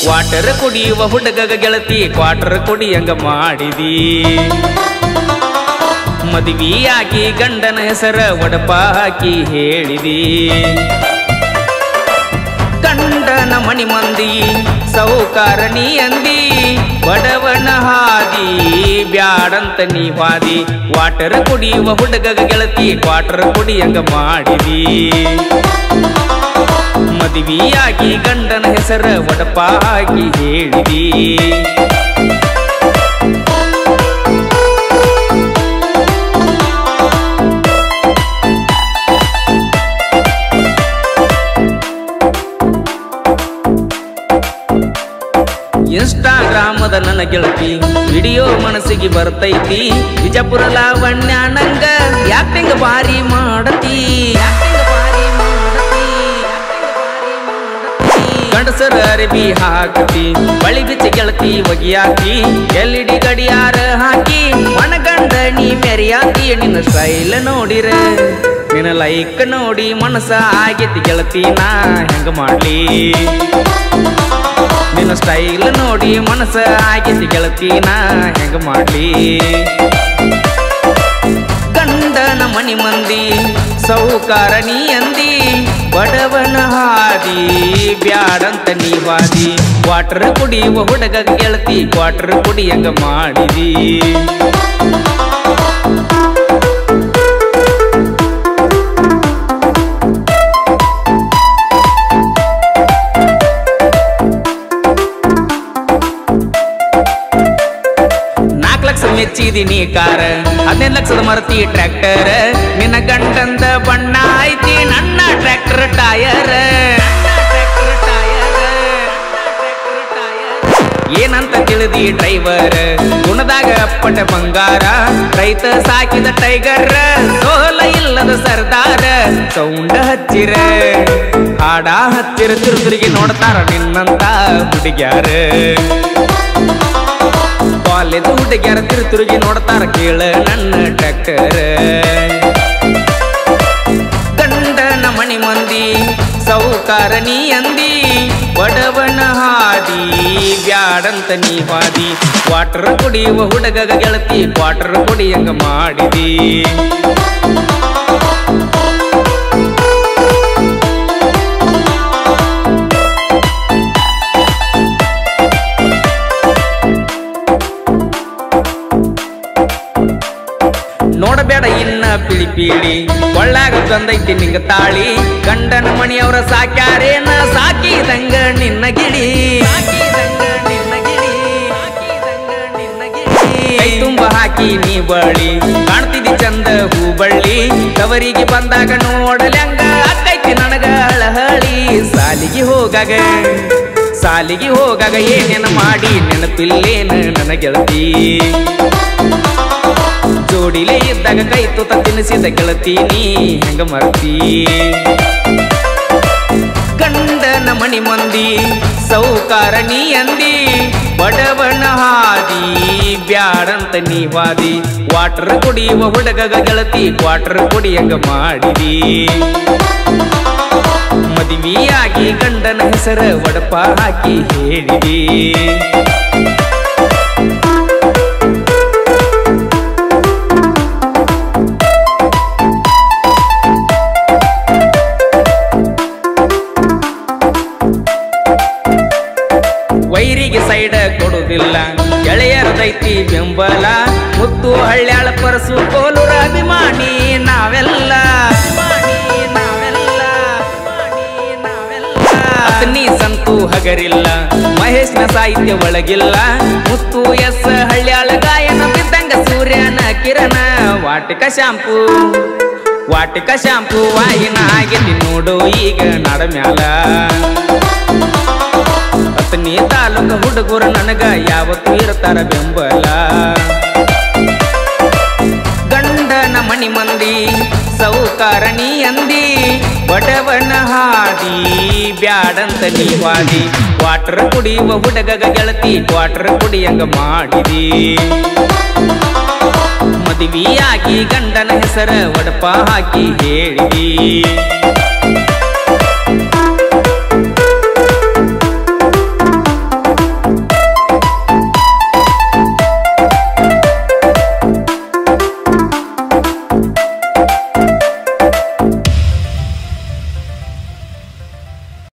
water ಕುಡಿಯುವ ಹುಡುಗಗ ಗೆಳತಿ quarter ಕುಡಿಯಂಗ ಮಾಡಿದಿ ಮದುವೆಯಾಗಿ ಗಂಡನ ಹೆಸರ ಒಡಪ ಹಾಕಿ ಹೇಳಿದಿ ಗಂಡನ ಮಣಿ ಮಂದಿ ಸೌಕಾರ ನೀ ಅಂದಿ ಬಡವನ ಹಾದಿ ಬ್ಯಾಡಂತ ನೀ ವಾದಿ ವಾಟರ್ ಕುಡಿಯುವ ಹುಡುಗಗ ಗೆಳತಿ ಕ್ವಾಟರ್ ಕುಡಿಯಂಗ ಮಾಡಿದಿ ಮದುವೆಯಾಗಿ ಗಂಡನ ಹೆಸರ ಒಡಪ ಹಾಕಿ ಹೇಳಿದಿ ಇನ್ಸ್ಟಾಗ್ರಾಮದ ನನ್ನ ಗೆಳತಿ ವಿಡಿಯೋ ಮನಸ್ಸಿಗೆ ಬರ್ತೈತಿ ವಿಜಯಪುರ ಲಾವಣ್ಯ ನಂಗ ಯಾಕ್ಟಿಂಗ್ ಬಾರಿ ಮಾಡತಿ ಗಂಡಸರ ಅರಬಿ ಹಾಕತಿ ಬಳಿ ಬಿಚ್ಚಿ ಗೆಳತಿ ಒಗಿಯಾಕಿ ಎಲ್ ಡಿ ಗಡಿಯಾರ ಹಾಕಿ ಮನಗಂಡ ನೀ ಮೆರಿಯಾತಿ ನಿನ್ನ ಸ್ಟೈಲ್ ನೋಡಿರ ನಿನ್ನ ಲೈಕ್ ನೋಡಿ ಮನಸ್ಸ ಆಗೈತಿ ಗೆಳತಿ ನಾ ಹೆಂಗ ಮಾಡ್ಲಿ ನಿನ್ನ ಸ್ಟೈಲ್ ನೋಡಿ ಮನಸ್ಸ ಆಗೈತಿ ಗೆಳತಿ ನಾ ಹೆಂಗ ಮಾಡ್ಲಿ ಗಂಡನ ಮಣಿ ಮಂದಿ ಸೌಕಾರ ನೀ ಅಂದಿ ಬಡವನ ಹಾದಿ ಬ್ಯಾಡಂತ ನೀ ವಾದಿ ವಾಟರ್ ಕುಡಿಯುವ ಹುಡುಗ ಗೆಳತಿ ಕ್ವಾಟರ್ ಕುಡಿಯಂಗ ಮಾಡಿದಿ ನಾಲ್ಕು ಲಕ್ಷ ಮೆಚ್ಚಿದೀನಿ ಕಾರ ಹದಿನೈದು ಲಕ್ಷದ ಮರತಿ ಟ್ರ್ಯಾಕ್ಟರ್ ನಿನ್ನ ಗಂಡಂದ ಬಣ್ಣ ಐತಿ ನನ್ನ ಟ್ರ್ಯಾಕ್ಟರ್ ಟಯರ್ ಏನಂತ ತಿಳಿದಿ ಡ್ರೈವರ್ ಗುಣದಾಗ ಅಪ್ಪಟ ಬಂಗಾರ ರೈತ ಸಾಕಿದ ಟೈಗರ್ ಸೋಲ ಇಲ್ಲದ ಸರ್ದಾರ ಸೌಂಡ ಹಚ್ಚಿರ ಹಾಡ ಹಚ್ಚಿರ ತಿರುತಿರುಗಿ ನೋಡ್ತಾರ ನಿನ್ನಂತ ಹುಡುಗ್ಯಾರ ಕಾಲೇಜ್ ಹುಡುಗ್ಯಾರ ತಿರುತಿರುಗಿ ನೋಡ್ತಾರ ಕೇಳ ನನ್ನ ಟ್ರ್ಯಾಕ್ಟರ್ ಗಂಡನ ಮಣಿ ಮಂದಿ ಸೌಕಾರ ನೀ ಅಂದಿ ಬಡವನ ಹಾದಿ ಬ್ಯಾಡಂತ ನೀ ವಾದಿ ವಾಟರ್ ಕುಡಿಯುವ ಹುಡುಗಗ ಗೆಳತಿ ಕ್ವಾಟರ್ ಕುಡಿಯಂಗ ಮಾಡಿದಿ ನೋಡಬೇಡ ಇನ್ನ ಪಿಳಿ ಪೀಳಿ ಒಳ್ಳಾಗ ಬಂದೈತಿ ನಿಂಗ ತಾಳಿ ಗಂಡನ ಮಣಿಯವರ ಸಾಕ್ಯಾರೇನ ಸಾಕಿದಂಗ ನಿನ್ನ ಗಿಳಿ ಕೈ ತುಂಬ ಹಾಕಿ ನೀ ಬಳಿ ಕಾಣ್ತಿದಿ ಚಂದ ಹೂ ಬಳ್ಳಿ ತವರಿಗೆ ಬಂದಾಗ ನೋಡಲ್ಯಂಗ ಅಕ್ಕೈತಿ ನನಗ ಅಳಹಳಿ ಸಾಲಿಗೆ ಹೋಗಾಗ ಸಾಲಿಗೆ ಹೋಗಾಗ ಏನೇನ ಮಾಡಿ ನೆನಪಿಲ್ಲೇನ ನನ್ನ ಗೆಳತಿ ಜೋಡಿಲೆ ಇದ್ದಾಗ ಕೈ ತುತ್ತ ತಿನ್ನಿಸಿದ ಗೆಳತಿ ನೀ ಹೆಂಗ ಮರ್ತಿ ಗಂಡನ ಮಣಿ ಮಂದಿ ಸೌಕಾರ ನೀ ಅಂದಿ ಬಡವನ ಹಾದಿ ಬ್ಯಾಡಂತ ನೀ ವಾದಿ ವಾಟರ್ ಕುಡಿಯುವ ಹುಡುಗಗ ಗೆಳತಿ ಕ್ವಾಟರ್ ಕುಡಿಯಂಗ ಮಾಡಿದಿ ಮದುವೆಯಾಗಿ ಗಂಡನ ಹೆಸರ ಒಡಪ ಹಾಕಿ ಹೇಳಿದಿ ವೈರಿಗೆ ಸೈಡ ಕೊಡುದಿಲ್ಲ ಗೆಳೆಯರದೈತಿ ಬೆಂಬಲ ಮುತ್ತು ಹಳ್ಳ್ಯಾಳ ಪರಸು ಕೋಲೂರ ಅಭಿಮಾನಿ ನಾವೆಲ್ಲ ಅತನಿ ಸಂತು ಹಗರಿಲ್ಲ ಮಹೇಶ್ನ ಸಾಹಿತ್ಯ ಒಳಗಿಲ್ಲ ಮುತ್ತು ಎಸ್ ಹಳ್ಳ್ಯಾಳ ಗಾಯನ ಬಿದ್ದಂಗ ಸೂರ್ಯನ ಕಿರಣ ವಾಟಿಕ ಶಾಂಪು ವಾಟಿಕ ಶಾಂಪು ವಾಹಿನ ಆಗೈತಿ ನೋಡು ಈಗ ನಡ ಮ್ಯಾಲ ಅತನಿ ತಾಲೂಕ ಹುಡುಗರು ನನಗ ಯಾವತ್ತೂ ಇರ್ತಾರ ಬೆಂಬಲ ಗಂಡನ ಮಣಿ ಮಂದಿ ಸೌಕಾರಣಿ ಅಂದಿ ಬಡವನ ಹಾದಿ ಬ್ಯಾಡಂತ ನೀ ವಾದಿ ವಾಟರ್ ಕುಡಿಯುವ ಹುಡುಗಗ ಗೆಳತಿ ಕ್ವಾಟರ್ ಕುಡಿಯಂಗ ಮಾಡಿದಿ ಮದುವೆಯಾಗಿ ಗಂಡನ ಹೆಸರ ಒಡಪ ಹಾಕಿ ಹೇಳಿದಿ